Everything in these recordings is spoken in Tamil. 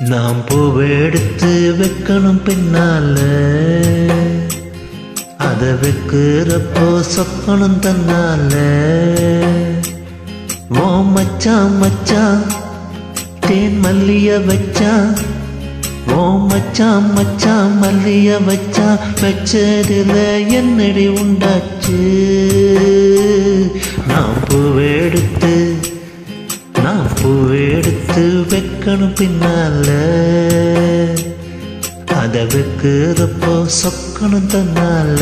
நாம் பூவெடுத்து வைக்கணும் பின்னால அதை வைக்கிறப்போ சொக்கணும் தன்னால ஓ மச்சான் மச்சான் தேன் மல்லிய வச்சான் ஓ மச்சான் மச்சான் மல்லிய வச்சான் வச்சதுல என்னடி உண்டாச்சு நான் பூவெடுத்து நான் பூவெடுத்து வைக்கணும் பின்னால அதை வைக்கிறப்போ சொக்கணும் தன்னால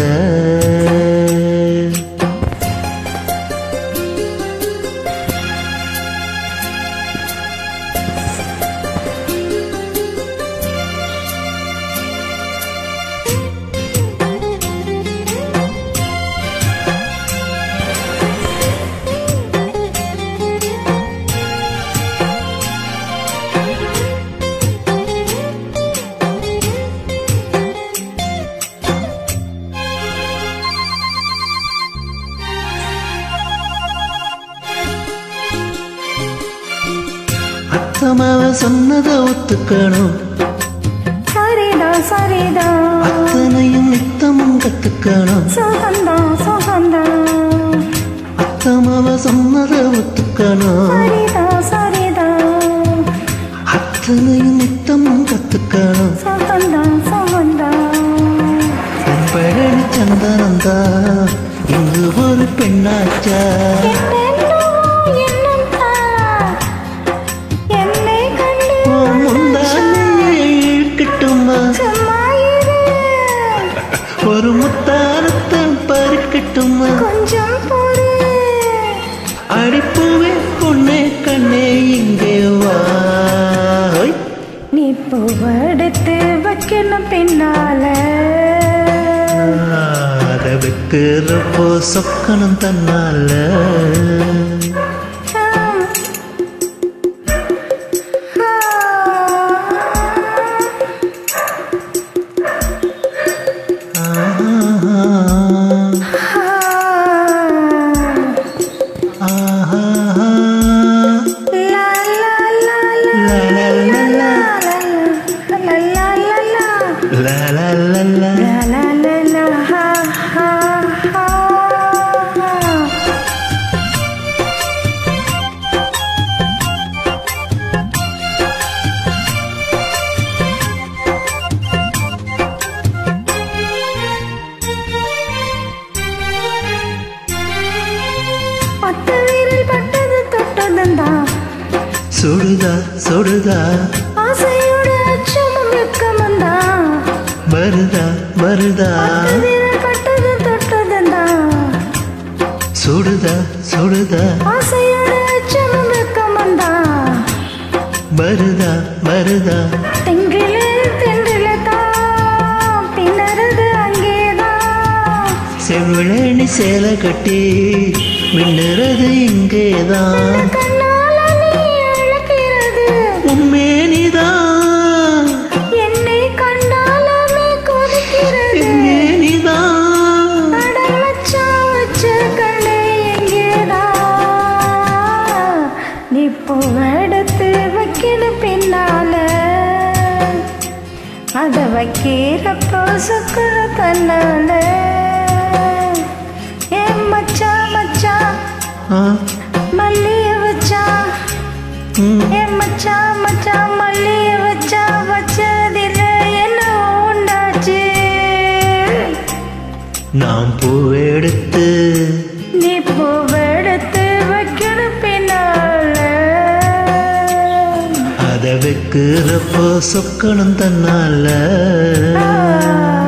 அத்தமாவ சொன்னதை ஒத்துக்கணும் சரிதா சரிதா அத்தனையும் நித்தமும் கத்துக்கணும் சுகந்தா சுகந்தா அத்தமாவ சொன்னதை ஒத்துக்கணும் சரிதா சரிதா அத்தனையும் நித்தமும் கத்துக்கணும் சுகந்தா சுகந்தா பழனி சந்தனந்தா இங்கு ஒரு பெண்ணாச்சா என்னென்னோ எண்ணம்தா. என்னை கண்டு உன் முந்தானையே இழுக்கட்டுமா சும்மா இரு. ஒரு முத்தாரத்தை பறிக்கட்டுமா கொஞ்சம் பொறு. அடிப்பூவே பொண்ணே கண்ணே இங்கே வா ஹோய். நீ பூவெடுத்து வைக்கணும் பின்னால அதை வைக்கிறப்போ சொக்கணும் தன்னால ஆ. ஆ. ஆஹா லா, லா, லா, லா, லா லா லா லா லா, லா, லா, லா. லா லா லா லா La la la la ha ha ha. பத்து வீரல் பட்டது தொட்டதுண்டா சுடுதா சுடுதா ஆசையோட அச்சமும் வெக்கமுண்டா வருதா வருதா பத்து வீரல் பட்டது தொட்டதுண்டா சுடுதா சுடுதா ஆசையோட அச்சமும் வெக்கமுண்டா வருதா வருதா தெங்கிலே தென்றிலே தான் பின்னருது அங்கேதான் செவிழனி சேலை கட்டி மின்னுறது இங்கேதான் கண்ணால நீ அழகிறது உண்மேனிதான் என்னை கண்டாலுமே கொதிக்கிறது எங்கேனிதான் அடல் வச்சான் வச்ச கண்ணே எங்கேதான் நீ பூவெடுத்து வைக்கணும் பின்னால அத வைக்கிறப்போ சுக்குற தன்னால ஏ மச்சான் மச்சான் ஆ, மல்லிய வச்சா ம், ஏ மச்சான் மச்சான் மல்லிய வச்சா வச்சதில்ல என்ன உண்டாச்சு நாம் பூவெடுத்து நீ பூவெடுத்து வைக்கணும் பின்னால அதை வைக்கிறப்போ சொக்கணும் தன்னால ஆ